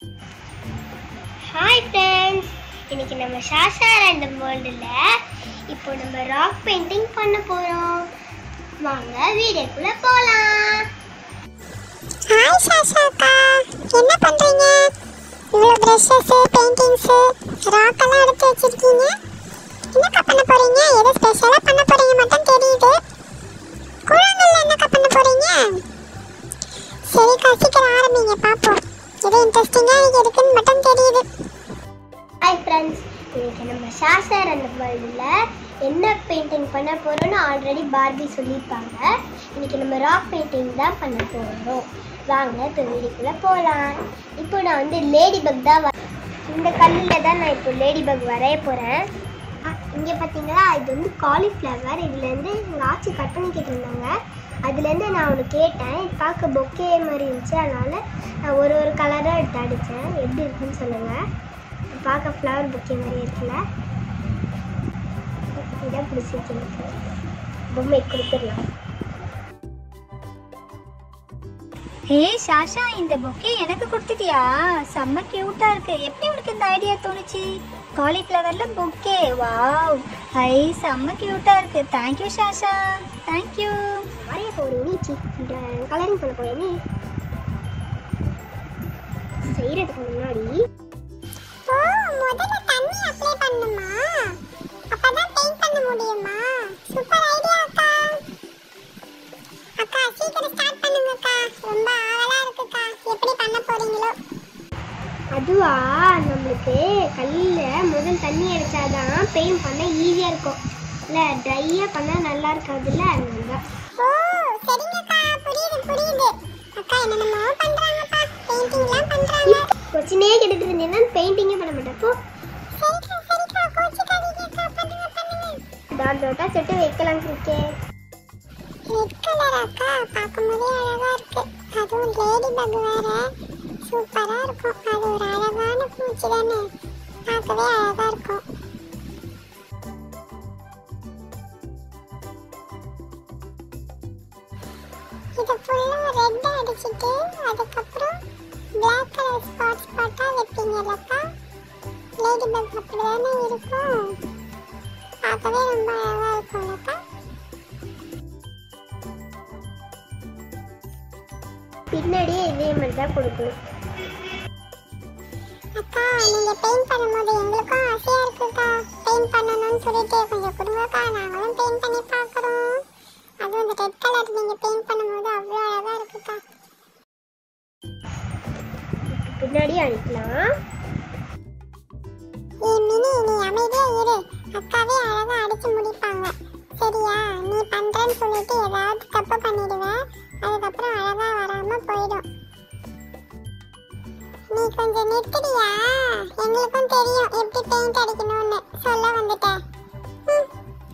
Hi friends இன்னைக்கு நம்ம ஷாஷா random வேர்ல்டில் இப்போ நம்ம ராக் பெயிண்டிங் பண்ண போகிறோம் வாங்க வீடியோக்குள்ளே போகலாம் ஹாய் சாஷாக்கா என்ன பண்றீங்க இவ்வளோ ப்ரஷஸ் பெயிண்டிங்ஸ் ராக் எல்லாம் எடுத்து வச்சிருக்கீங்க என்னக்கா பண்ண போறீங்க ஏதோ ஸ்பெஷலா பண்ண போறீங்க மட்டும் தெரியுது கூழாங்கல்ல என்னக்கா பண்ண போறீங்க சரிக்கா சீக்கிரம் ஆரம்பிங்க பாப்போம் ஏதோ இன்ட்ரெஸ்டிங்கா எனக்கு இருக்குன்னு மட்டும் தெரியுது ஹாய் ஃப்ரெண்ட்ஸ் இன்னைக்கு நம்ம ஷாஷா ரேண்டம் வேர்ல்டில் என்ன பெயிண்டிங் பண்ண போகிறோம்னு ஆல்ரெடி பார்பி சொல்லியிருப்பாங்க இன்னைக்கு நம்ம ராக் பெயிண்டிங் தான் பண்ண போகிறோம் வாங்க இப்போ வீடியோக்குள்ளே போகலாம் இப்போ நான் வந்து லேடி பக் தான் வ- இந்த கல்லில் தான் நான் இப்போ லேடி பக் வரைய போகிறேன் இங்கே பார்த்தீங்களா இது வந்து காலிஃப்ளவர் இதுலேருந்து எங்கள் ஆச்சி கட் பண்ணிக்கிட்டு இருந்தாங்க அதுலேருந்து நான் ஒன்று கேட்டேன் இது பார்க்க பொக்கே மாதிரி இருந்துச்சு அதனால் நான் ஒரு ஒரு கலராக எடுத்து அடித்தேன் எப்படி இருக்குன்னு சொல்லுங்கள் பார்க்க ஃப்ளவர் பொக்கே மாதிரி இருக்குல்ல இதான் பிடிச்சிருக்கு எனக்கு பொம்மை கொடுத்துடலாம் ஏய் ஷாஷா இந்த பொக்கே எனக்கு கொடுத்துட்டியா செம்ம கியூட்டா இருக்கு எப்படி உனக்கு இந்த ஐடியா தோணுச்சு காலிஃப்ளவர்ல பொக்கே வாவ் ஹை செம்ம கியூட்டா இருக்கு தேங்க்யூ ஷாஷா தேங்க்யூ வரைய போகிறேன் நீ சி கலரிங் பண்ண போறேன் நீ செய்கிறதுக்கு முன்னாடி ஓ முதல்ல தண்ணி அப்ளை பண்ணுமா அப்பதான் பெயிண்ட் பண்ண முடியுமா சூப்பர் ஐடியா அக்கா அக்கா சீக்கிரம் ஸ்டார்ட் பண்ணுங்க அக்கா ரொம்ப ஆவலா இருக்குக்கா எப்படி பண்ண போறீங்களோ அதுவா நம்மளுக்கு கல்லில் முதல் தண்ணி அடிச்சாதான் பெயிண்ட் பண்ண ஈஸியாக இருக்கும் இல்லை ட்ரையாக பண்ணால் நல்லா இருக்காதுல்ல அதனால தான் ஓ சரிங்கக்கா புரியுது புரியுது அக்கா என்னென்னமோ பண்றாங்கப்பா பெயிண்டிங்லாம் பண்றாங்க கொச்சினே கிட்டத்தட்ட இருந்தீங்கன்னா பெயிண்டிங்கே பண்ண மாட்டேன் அப்போ சரிக்கா சரிக்கா கோச்சிக்காதீங்கக்கா பண்ணுங்க பண்ணுங்க டாட் டாட்டாக சொட்டு வைக்கலாம் கிரிக்கெட் ரெட் கலர் அக்கா பார்க்கும்போதே அழகா இருக்கு அதுவும் லேடி பக் வேற சூப்பரா இருக்கும் அது ஒரு அழகான பூச்சி தானே பார்க்கவே அழகா இருக்கும் இது ஃபுல்லா ரெட் அடிச்சிட்டு அதுக்கப்புறம் Black கலர் ஸ்பாட் ஸ்பாட்டா வைப்பீங்கல்லக்கா லேடி பக் அப்படிதானே இருக்கும் பார்க்கவே ரொம்ப அழகா இருக்கும்லக்கா பின்னாடியே இதே மாதிரி தான் கொடுக்கணும் அக்கா நீங்க பெயிண்ட் பண்ணும்போது எங்களுக்கும் ஆசையா இருக்குக்கா பெயிண்ட் பண்ணணும்னு சொல்லிட்டு கொஞ்சம் கொடுங்கக்கா நாங்களும் பெயிண்ட் பண்ணி பார்க்குறோம் அதுவும் இந்த ரெட் கலர் நீங்க பெயிண்ட் பண்ணும்போது அவ்வளோ அழகா இருக்குக்கா பின்னாடியே அடிக்கலாம் ஏ மினி நீ அமைதியா இரு அக்காவே அழகா அடிச்சு முடிப்பாங்க சரியா நீ பண்றேன்னு சொல்லிட்டு ஏதாவது தப்பு பண்ணிடுவ அதுக்கப்புறம் அழகா வராம போயிடும் நீ கொஞ்சம் நிறுத்துறியா எங்களுக்கும் தெரியும் எப்படி பெயிண்ட் அடிக்கணும்னு சொல்ல வந்துட்டேன் ம்.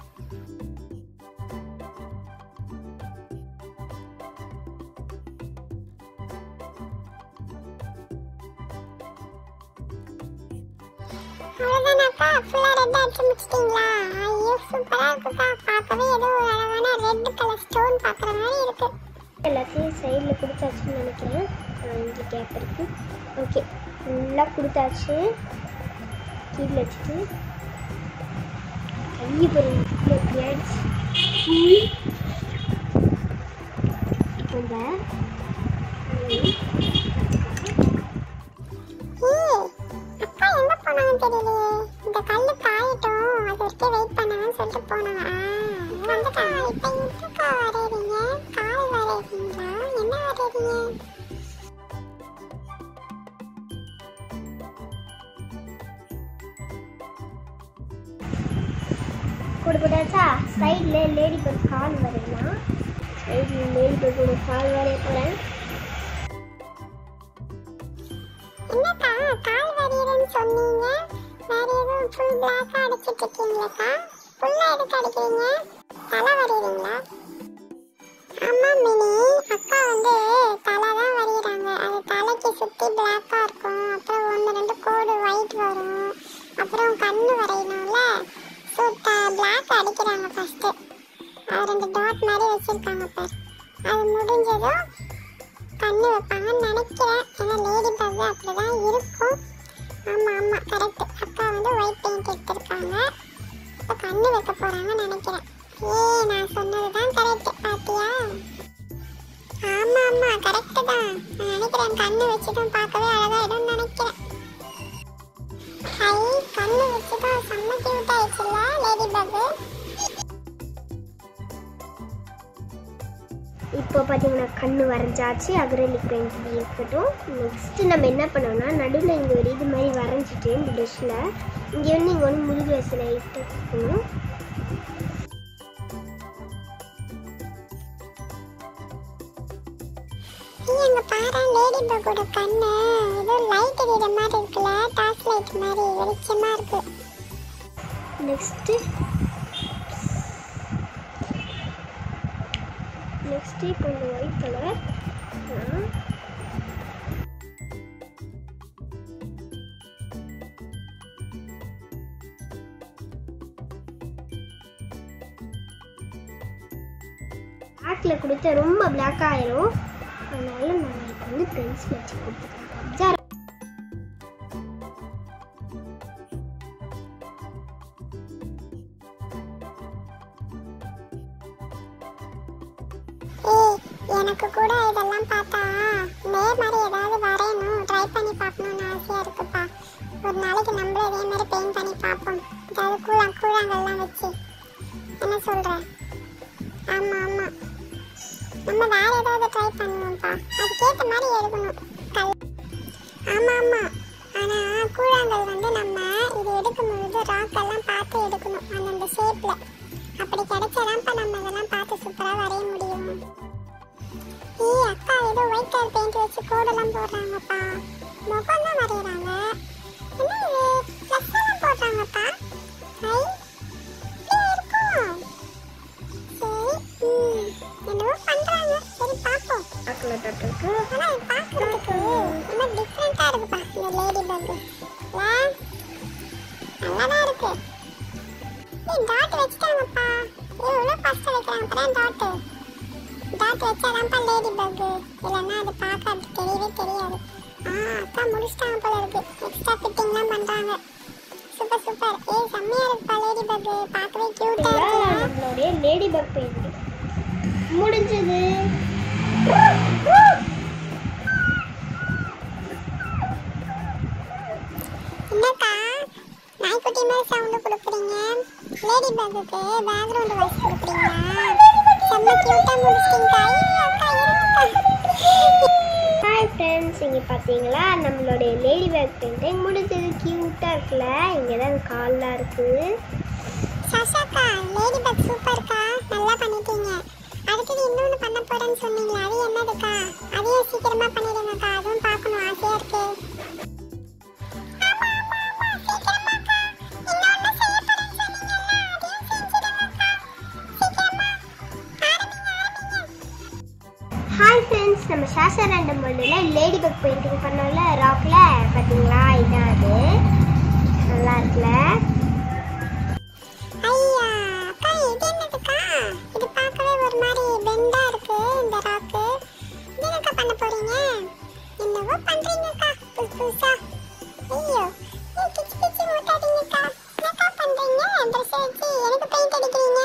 அவ்வளோதானாக்கா ஃபுல்லாக ரெட் அடிச்சு முடிச்சிட்டிங்களா ஐயோ சூப்பராக இருக்குக்கா பார்க்கவே ஏதோ ஒரு அழகான ரெட் கலர் ஸ்டோன் பார்க்குற மாதிரி இருக்கு எல்லாத்தையும் சைடில் கொடுத்தாச்சுன்னு நினைக்கிறேன் ஆ, இங்கே கேப் இருக்கு ஓகே ஃபுல்லாக கொடுத்தாச்சு கீழே வச்சுட்டு கையை பாருங்க இவ்வளோ இப்படி ஆயிடுச்சு ம். இப்போ இந்த ஏய் அக்கா எங்கே போனாங்கன்னு தெரியலையே இந்த கல் காயட்டும் அது வரைக்கும் வெயிட் பண்ணணும்னு சொல்லிட்டு போனாங்க ஆ வந்துட்டாங்க இப்போ எதுக்கா வரையறீங்க கால் வரையறீங்களா என்ன வரையறீங்க கொடுப்பதாச்சா சைடில் லேடி பர்ட் கால் வரையலாம் சைடில் லேடி பர்டோட கால் வரைய போகிறேன் என்னக்கா கால் வரையறேன்னு சொன்னீங்க வேற எதுவும் ஃபுல் பிளாக்கா அடிச்சிட்டு இருக்கீங்களாக்கா ஃபுல்லா எதுக்கு அடிக்கிறீங்க தலை வரையறீங்களா ஆமா மினி அக்கா வந்து தலை தான் வரைகிறாங்க அது தலைக்கு சுத்தி பிளாக்கா இருக்கும் அப்புறம் ஒன்று ரெண்டு கோடு ஒயிட் வரும் அப்புறம் கண்ணு வரையணும்ல ஸோ பிளாக் அடிக்கிறாங்க ஃபர்ஸ்ட் அது ரெண்டு டாட் மாதிரி வச்சிருக்காங்க பார் அது முடிஞ்சதும் கண்ணு வைப்பாங்கன்னு நினைக்கிறேன் ஏன்னா லேடி பக் அப்படிதான் இருக்கும் ஆமா ஆமா கரெக்ட் அக்கா வந்து ஒயிட் பெயிண்ட் எடுத்திருக்காங்க இப்போ கண்ணு வைக்க போறாங்கன்னு நினைக்கிறேன் ஏ நான் சொன்னதுதான் கரெக்ட் பாத்தியா ஆமா ஆமா கரெக்ட் தான் நான் நினைக்கிறேன் கண்ணு வச்சதும் பார்க்கவே அழகாயிடும்னு நினைக்கிறேன் ஹை கண்ணு வச்சதும் செம்ம கியூட் ஆயிடுச்சுல்ல லேடி பக் இப்போ பார்த்தீங்கன்னா கண்ணு வரைஞ்சாச்சு அக்ரலிக் பெயிண்ட் இப்படி இருக்கட்டும் நெக்ஸ்ட் நம்ம என்ன பண்ணோம்னா நடுவில் இங்கே ஒரு இது மாதிரி வரைஞ்சிட்டு இந்த ப்ரெஷ்ஷில் இங்கே வந்து இங்கே வந்து முருகு வசல லைட்டு இருக்கணும் நீ அங்க பாரு லேடி பக்கோட கண்ணு ஏதோ லைட் எரியற மாதிரி இருக்குல்ல டார்ச் லைட் மாதிரி வெளிச்சமா இருக்கு நெக்ஸ்ட்டு நெக்ஸ்ட்டு இப்போ இந்த ஒயிட் கலர் பிளாக்ல கொடுத்தா ரொம்ப பிளாக் ஆயிரும் அதனால நான் இப்போ வந்து பென்சில் வச்சு கொடுத்துக்கிறேன் ஏய் எனக்கு கூட இதெல்லாம் பார்த்தா இதே மாதிரி ஏதாவது வரையணும் ட்ரை பண்ணி பார்க்கணும்னு ஆசையா இருக்குப்பா ஒரு நாளைக்கு நம்மளும் இதே மாதிரி பெயிண்ட் பண்ணி பார்ப்போம் ஏதாவது கூழா கூழாங்கல்லாம் வச்சு என்ன சொல்ற ஆமா ஆமா நம்ம வேற ஏதாவது ட்ரை பண்ணுவோம்ப்பா அதுக்கேற்ற மாதிரி எழுதணும் கல் ஆமா ஆமா ஆனா கூழாங்கல் வந்து நம்ம இது எடுக்கும் பொழுது ராக் எல்லாம் பார்த்து எடுக்கணும் அந்தந்த ஷேப்ல அப்படி கிடைச்சாதான்ப்பா நம்ம இதெல்லாம் பார்த்து சூப்பரா வரைய முடியும் ஏய் அக்கா ஏதோ ஒயிட் கலர் பெயிண்ட் வச்சு கோடெல்லாம் போடுறாங்கப்பா முகம் தான் வரைகிறாங்க என்ன இது ப்ளஸ் எல்லாம் போடுறாங்கப்பா ஐ இப்படி இருக்கும் சரி ம் என்னவோ பண்றாங்க சரி பார்ப்போம் பிளாக்ல தொட்டிருக்கு ஆனா இது பார்க்கறதுக்கு ரொம்ப டிஃப்ரெண்டா இருக்குப்பா இந்த லேடி பக் நல்லாதான் இருக்கு ஏய் டாட் வச்சுட்டாங்கப்பா எவ்வளோ ஃபர்ஸ்ட் வைக்கிறாங்க அப்புறம் டாட் டாட் வச்சாதான்ப்பா லேடி பக் இல்லைன்னா அது பார்க்க அப்படி தெரியவே தெரியாது ஆ அக்கா முடிச்சிட்டாங்க போல இருக்கு எக்ஸ்ட்ரா ஃபிட்டிங்லாம் பண்றாங்க சூப்பர் சூப்பர் ஏய் செம்மையா இருக்குப்பா லேடி பக் பார்க்கவே கியூட்டா இருக்குல்ல நம்மளுடைய லேடி பக் பெயிண்ட் முடிஞ்சது என்னக்கா நாய்க்குட்டி மாதிரி சவுண்ட் கொடுக்குறீங்க லேடி பேக்குக்கு பேக்ரவுண்ட் வாய்ஸ் கொடுக்குறீங்களா செம்ம கியூட்டா முடிச்சிட்டீங்கக்கா ஐயோ, அக்கா இருங்கக்கா ஹாய் ஃப்ரெண்ட்ஸ் இங்கே பார்த்தீங்களா நம்மளுடைய லேடி பேக் பெயிண்டிங் முடிஞ்சது க்யூட்டாக இருக்குல்ல இங்கே தான் கால்லாம் இருக்குது சஷாக்கா லேடி பேக் சூப்பர்க்கா நல்லா பண்ணிட்டீங்க அடுத்தது இன்னொன்று பண்ண போறேன்னு சொன்னீங்களே அது என்னதுக்கா அதையும் சீக்கிரமா பண்ணிடுங்கக்கா அதுவும் பார்க்கணும் ஆசையா இருக்கு ஹாய் ஃப்ரெண்ட்ஸ் நம்ம ஷாஷா ரெண்டம் வேர்ல்டில் லேடி பக் பெயிண்டிங் பண்ணோம்ல ராக்கில் பார்த்தீங்களா இதான் அது நல்லா இருக்குல்ல ஐயா அக்கா இது என்னதுக்கா இது பார்க்கவே ஒரு மாதிரி பெண்டா இருக்கு இந்த ராக்கு இது என்னக்கா பண்ண போறீங்க என்னவோ பண்றீங்கக்கா புதுசு புதுசா ஐயோ ஏய் கிச்சு கிச்சு மூட்டாதீங்கக்கா என்னக்கா பண்றீங்க ட்ரெஸ் வச்சு எனக்கு பெயிண்ட் அடிக்கிறீங்க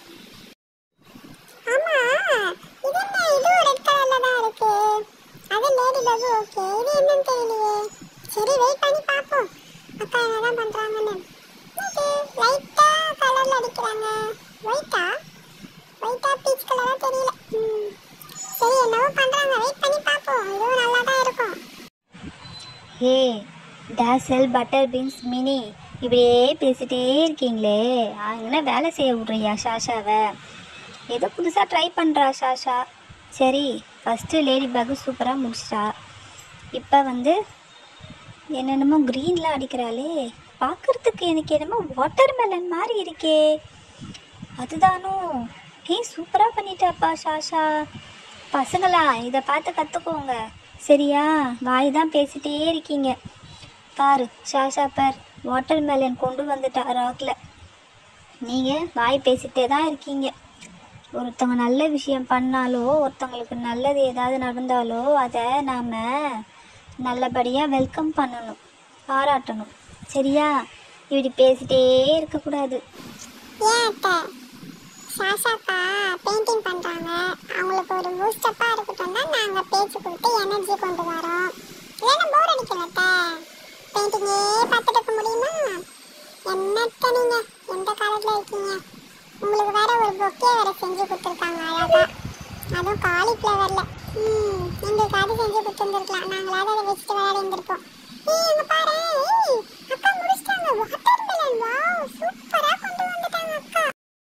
ஆமா இது என்ன இது ரெட் கலர்ல தான் இருக்கு அது லேடி பக் ஓகே இது என்னன்னு தெரியலையே சரி வெயிட் பண்ணி பார்ப்போம் அக்கா என்னதான் பண்றாங்கன்னு இது லைட்டா கலர்ல அடிக்கிறாங்க ஒயிட்டா ஒயிட்டா பீச் கலரா தெரியல ம். சரி என்னவோ பண்றாங்க வெயிட் பண்ணி பார்ப்போம் இதுவும் நல்லா தான் இருக்கும் ஹே டேசல் பட்டர் பீன்ஸ் மினி இப்படியே பேசிட்டே இருக்கீங்களே அங்கே வேலை செய்ய விட்றியா ஷாஷாவை ஏதோ புதுசாக ட்ரை பண்ணுறா ஷாஷா சரி ஃபஸ்ட்டு லேடி பேக்கு சூப்பராக முடிச்சிட்டா இப்போ வந்து என்னென்னமோ க்ரீன்லாம் அடிக்கிறாளே பார்க்குறதுக்கு எனக்கு என்னமோ வாட்டர் மெலன் மாதிரி இருக்கே அதுதானோ ஏய் சூப்பராக பண்ணிட்டாப்பா ஷாஷா பசங்களா இதை பார்த்து கற்றுக்கோங்க சரியா வாய் தான் பேசிட்டே இருக்கீங்க பாரு ஷாஷா பார் வாட்டர் மெலன் கொண்டு வந்துட்டா ராக்கில் நீங்கள் வாய் பேசிட்டே தான் இருக்கீங்க ஒருத்தவங்க நல்ல விஷயம் பண்ணாலோ ஒருத்தவங்களுக்கு நல்லது ஏதாவது நடந்தாலோ அதை நாம் நல்லபடியாக வெல்கம் பண்ணணும் பாராட்டணும் சரியா இப்படி பேசிட்டே இருக்கக்கூடாது ஏன் அத்தை சாஷாக்கா பெயிண்டிங் பண்றாங்க அவங்களுக்கு ஒரு பூஸ்டப்பா இருக்கட்டும் தான் நாங்க பேச்சு கொடுத்து எனர்ஜி கொண்டு வரோம் இல்லைன்னா போர் அடிக்கல அத்தை பெயிண்டிங்கே பார்த்துட்டு இருக்க முடியுமா என்னத்த நீங்க எந்த காலத்துல இருக்கீங்க உங்களுக்கு வேற ஒரு பொக்கே வேற செஞ்சு கொடுத்துருக்காங்க அழகா அதுவும் காலிஃப்ளவர்ல ம் எங்களுக்கு அது செஞ்சு கொடுத்துருந்துருக்கலாம் நாங்களாவது அதை வச்சுட்டு விளையாடி இருந்திருப்போம் ஏய் அங்க பாரு ஏய் அக்கா முடிச்சிட்டாங்க வாட்டர் மெலன் வாவ் சூப்பரா கொண்டு வந்துட்டாங்க அக்கா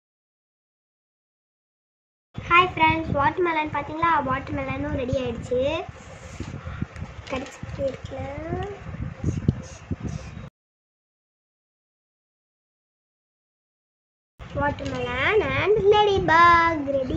ஹாய் ஃப்ரெண்ட்ஸ் வாட்டர் மெலன் பார்த்தீங்களா வாட்டர் மெலனும் ரெடி ஆயிடுச்சு கடிச்சிட்டு இருக்குல்ல watermelon and ladybug ready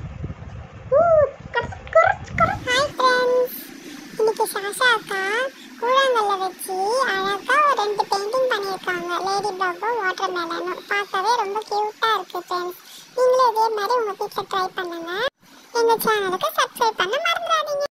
hi friends இன்னைக்கு சாஷா அக்கா கூழாங்கல்ல வச்சு அழகா ஒரு ரெண்டு பெயிண்டிங் பண்ணியிருக்காங்க லேடி டாகும் வாட்டர் மேலனும் பார்க்கவே ரொம்ப க்யூட்டாக இருக்கு ஃப்ரெண்ட்ஸ் நீங்களும் இதே மாதிரி உங்கள் வீட்டில் ட்ரை பண்ணுங்க எங்கள் சேனலுக்கு சப்ஸ்கிரைப் பண்ண மறந்துடாதீங்க